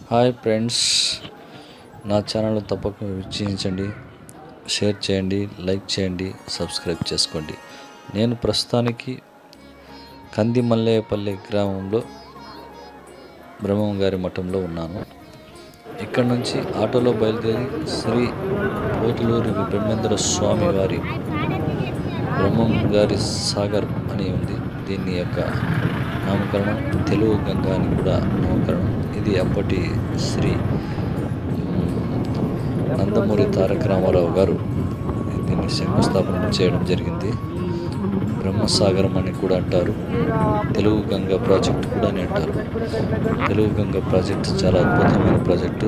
hi friends నా channel తప్పక వీక్షించండి షేర్ చేయండి లైక్ చేయండి సబ్స్క్రైబ్ చేసుకోండి నేను ప్రస్తుతానికి కంది మల్లేపల్లి గ్రామంలో బ్రహ్మం గారి మఠంలో ఉన్నాను ఇక్కడ నుంచి ఆటోలో బయలుదేరి శ్రీ పోతులూరి బ్రహ్మేంద్ర స్వామి వారి బ్రహ్మం గారి సాగర్ అని ఉంది దీని యొక్క నామకరణం తెలుగు గంగా అని కూడా నామకరణం ఇది అప్పటి శ్రీ మ్, నందమూరి తారక రామారావు గారు దీన్ని శంకుస్థాపన చేయడం జరిగింది బ్రహ్మసాగరం అని కూడా అంటారు తెలుగు గంగా ప్రాజెక్ట్ కూడా అని అంటారు తెలుగు గంగా ప్రాజెక్ట్ చాలా అద్భుతమైన ప్రాజెక్టు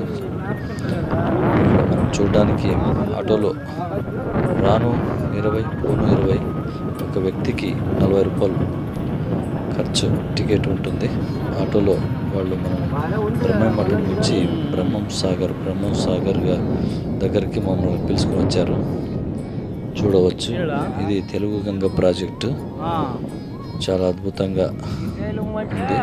మనం చూడడానికి ఆటోలో రాను ఇరవై పోను ఇరవై ఒక వ్యక్తికి నలభై రూపాయలు ఖర్చు టికెట్ ఉంటుంది ఆటోలో వాళ్ళు మనం బ్రహ్మం మఠం నుంచి బ్రహ్మం సాగర్ బ్రహ్మం సాగర్ గా- దగ్గరికి మమ్మల్ని పిలుచుకొని వచ్చారు చూడవచ్చు ఇది తెలుగు గంగ ప్రాజెక్టు చాలా అద్భుతంగా ఉంది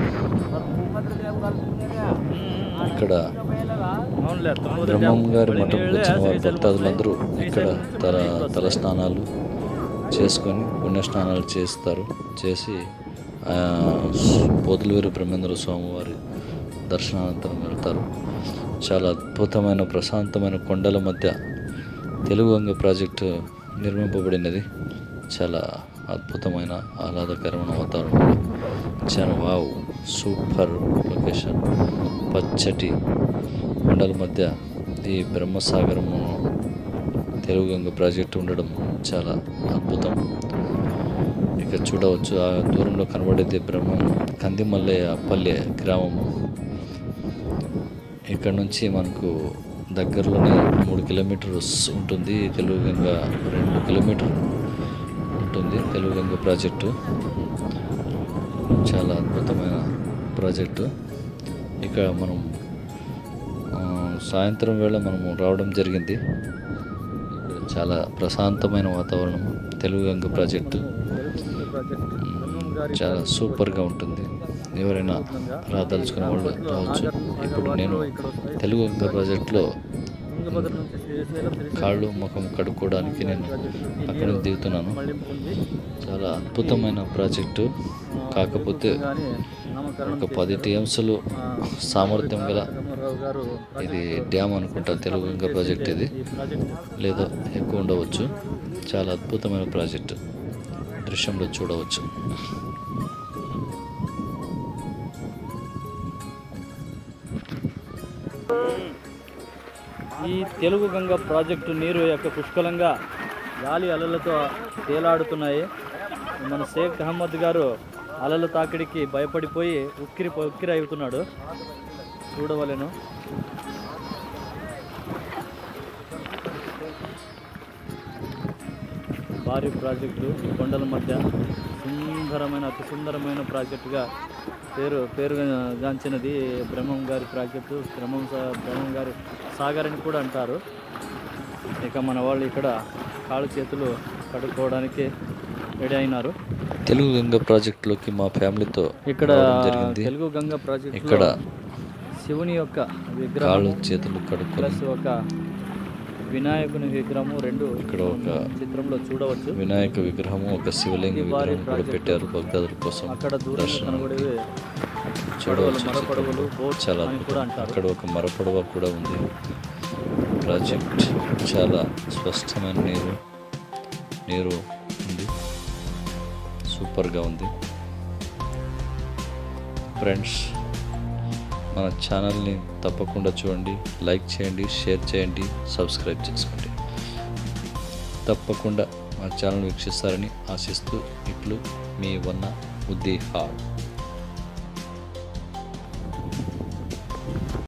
ఇక్కడ బ్రహ్మం గారి మఠంకి వచ్చిన వారి భక్తాదులందరూ ఇక్కడ తల తల స్నానాలు చేసుకొని పుణ్యస్నానాలు చేస్తారు చేసి ఆ, పోతులూరి బ్రహ్మేంద్ర స్వామి వారి దర్శనానంతరం వెళ్తారు చాలా అద్భుతమైన ప్రశాంతమైన కొండల మధ్య తెలుగు గంగ ప్రాజెక్టు నిర్మింపబడినది చాలా అద్భుతమైన ఆహ్లాదకరమైన వాతావరణం చాలా వావ్ సూపర్ లొకేషన్ పచ్చటి కొండల మధ్య ఈ బ్రహ్మసాగరము తెలుగు గంగ ప్రాజెక్టు ఉండడం చాలా అద్భుతం ఇక చూడవచ్చు ఆ దూరంలో కనబడేది బ్రహ్మం కందిమల్లయ్య పల్లె గ్రామము ఇక్కడ నుంచి మనకు దగ్గరలోనే మూడు కిలోమీటర్స్ ఉంటుంది తెలుగు గంగ రెండు కిలోమీటర్ ఉంటుంది తెలుగు గంగ ప్రాజెక్టు చాలా అద్భుతమైన ప్రాజెక్టు ఇక మనం ఆ, సాయంత్రం వేళ మనము రావడం జరిగింది ఇక్కడ చాలా ప్రశాంతమైన వాతావరణం తెలుగు గంగ ప్రాజెక్టు మ్, చాలా సూపర్గా ఉంటుంది ఎవరైనా రాదలుచుకునే వాళ్ళు రావచ్చు ఇప్పుడు నేను తెలుగు గంగ ప్రాజెక్టులో కాళ్ళు ముఖం కడుక్కోవడానికి నేను అక్కడ దిగుతున్నాను చాలా అద్భుతమైన ప్రాజెక్టు కాకపోతే ఒక పది టీఎంసీలు సామర్థ్యం గల ఇది డ్యామ్ అనుకుంటా తెలుగు గంగ ప్రాజెక్ట్ ఇది లేదా ఎక్కువ ఉండవచ్చు చాలా అద్భుతమైన ప్రాజెక్టు దృశ్యంలో చూడవచ్చు ఈ తెలుగు గంగ ప్రాజెక్టు నీరు యొక్క పుష్కలంగా గాలి అలలతో తేలాడుతున్నాయి మన షేక్ అహ్మద్ గారు అలల తాకిడికి భయపడిపోయి ఉక్కిరి ఉక్కిరి అవుతున్నాడు చూడవలెను భారీ ప్రాజెక్టు కొండల మధ్య సుందరమైన అతి సుందరమైన ప్రాజెక్టుగా పేరు పేరు గాంచినది బ్రహ్మం గారి ప్రాజెక్టు బ్రహ్మం సా- బ్రహ్మం గారి సాగర్ అని కూడా అంటారు ఇక మన వాళ్ళు ఇక్కడ కాళ్ళు చేతులు కడుక్కోవడానికి రెడీ అయినారు తెలుగు గంగ ప్రాజెక్టులోకి మా ఫ్యామిలీతో ఇక్కడ రావడం జరిగింది తెలుగు గంగ ప్రాజెక్ట్ ఇక్కడ శివుని యొక్క కాళ్ళు విగ్రహం చేతులు కడుక్కొని ప్లస్ ఒక వినాయకుని విగ్రహము రెండు ఇక్కడ ఒక చిత్రంలో చూడవచ్చు వినాయక విగ్రహము ఒక శివలింగ విగ్రహం కూడా పెట్టారు భక్తుల కోసం అక్కడ దూరంలో దర్శనం కనబడేవి చూడవచ్చు మరపడవలు బోట్ చాలా అని కూడా అంటారు అక్కడ ఒక మరపడవ కూడా ఉంది ప్రాజెక్ట్ చాలా స్పష్టమైన నీరు నీరు ఉంది సూపర్గా ఉంది ఫ్రెండ్స్ మన ఛానల్ని తప్పకుండా చూడండి లైక్ చేయండి షేర్ చేయండి సబ్స్క్రైబ్ చేసుకోండి తప్పకుండా మా ఛానల్ వీక్షిస్తారని ఆశిస్తూ ఇట్లు మీ వన్న ఉద్ది హాడ్